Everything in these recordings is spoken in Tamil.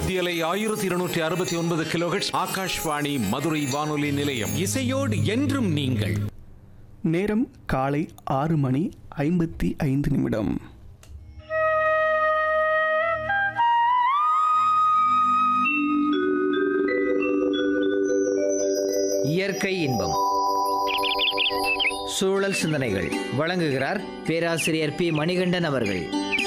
மத்தியலை ஆயிரத்தி இருநூற்றி அறுபத்தி ஒன்பது கிலோஹெட்ஸ் ஆகாஷ்வாணி மதுரை வானொலி நிலையம் இசையோடு என்றும் நீங்கள் நேரம் காலை ஆறு மணி ஐம்பத்தி ஐந்து நிமிடம் இயற்கை இன்பம் சூழல் சிந்தனைகள் வழங்குகிறார் பேராசிரியர் பி மணிகண்டன் அவர்கள்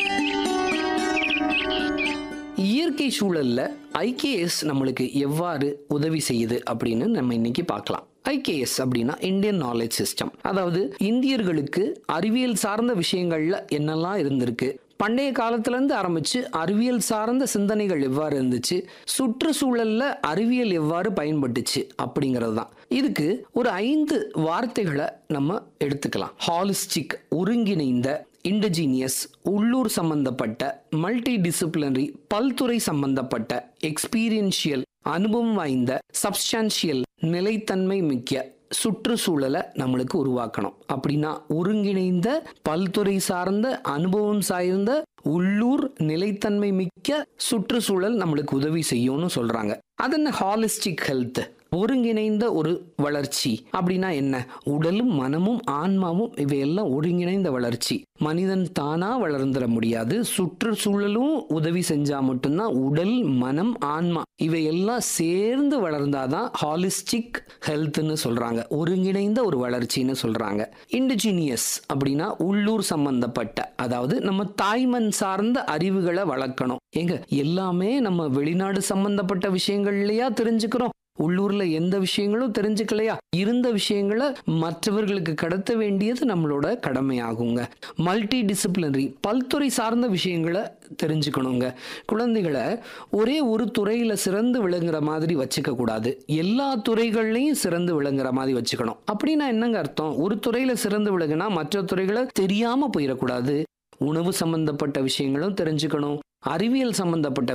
இயற்கை சூழல்ல ஐகேஎஸ் நம்மளுக்கு எவ்வாறு உதவி செய்யுது அப்படின்னு நம்ம இன்னைக்கு பார்க்கலாம் ஐகேஎஸ் அப்படின்னா இந்தியன் நாலேஜ் சிஸ்டம் அதாவது இந்தியர்களுக்கு அறிவியல் சார்ந்த விஷயங்கள்ல என்னெல்லாம் இருந்திருக்கு பண்டைய காலத்துல இருந்து ஆரம்பிச்சு அறிவியல் சார்ந்த சிந்தனைகள் எவ்வாறு இருந்துச்சு சுற்றுச்சூழல்ல அறிவியல் எவ்வாறு பயன்பட்டுச்சு அப்படிங்கிறது தான் இதுக்கு ஒரு ஐந்து வார்த்தைகளை நம்ம எடுத்துக்கலாம் ஹாலிஸ்டிக் ஒருங்கிணைந்த இண்டஜீனியஸ் உள்ளூர் சம்பந்தப்பட்ட மல்டி டிசிப்ளினரி பல்துறை சம்பந்தப்பட்ட எக்ஸ்பீரியன்ஷியல் அனுபவம் வாய்ந்த சப்ஸ்டான்ஷியல் நிலைத்தன்மை மிக்க சுற்றுச்சூழலை நம்மளுக்கு உருவாக்கணும் அப்படின்னா ஒருங்கிணைந்த பல்துறை சார்ந்த அனுபவம் சார்ந்த உள்ளூர் நிலைத்தன்மை மிக்க சுற்றுச்சூழல் நம்மளுக்கு உதவி செய்யும்னு சொல்றாங்க அது என்ன ஹாலிஸ்டிக் ஹெல்த் ஒருங்கிணைந்த ஒரு வளர்ச்சி அப்படின்னா என்ன உடலும் மனமும் ஆன்மாவும் இவையெல்லாம் ஒருங்கிணைந்த வளர்ச்சி மனிதன் தானா வளர்ந்துட முடியாது சுற்றுச்சூழலும் உதவி செஞ்சா மட்டும்தான் உடல் மனம் ஆன்மா இவையெல்லாம் சேர்ந்து வளர்ந்தாதான் ஹாலிஸ்டிக் ஹெல்த்னு சொல்றாங்க ஒருங்கிணைந்த ஒரு வளர்ச்சின்னு சொல்றாங்க இண்டிஜினியஸ் அப்படின்னா உள்ளூர் சம்பந்தப்பட்ட அதாவது நம்ம தாய்மண் சார்ந்த அறிவுகளை வளர்க்கணும் எங்க எல்லாமே நம்ம வெளிநாடு சம்பந்தப்பட்ட விஷயங்கள்லயா தெரிஞ்சுக்கிறோம் உள்ளூர்ல எந்த விஷயங்களும் தெரிஞ்சுக்கலையா இருந்த விஷயங்களை மற்றவர்களுக்கு கடத்த வேண்டியது நம்மளோட கடமையாகுங்க மல்டி டிசிப்ளினரி பல்துறை சார்ந்த விஷயங்களை தெரிஞ்சுக்கணுங்க குழந்தைகளை ஒரே ஒரு துறையில சிறந்து விளங்குற மாதிரி வச்சுக்க கூடாது எல்லா துறைகள்லையும் சிறந்து விளங்குற மாதிரி வச்சுக்கணும் அப்படின்னா என்னங்க அர்த்தம் ஒரு துறையில சிறந்து விளங்குனா மற்ற துறைகளை தெரியாம போயிடக்கூடாது உணவு சம்பந்தப்பட்ட விஷயங்களும் தெரிஞ்சுக்கணும் அறிவியல் சம்பந்தப்பட்ட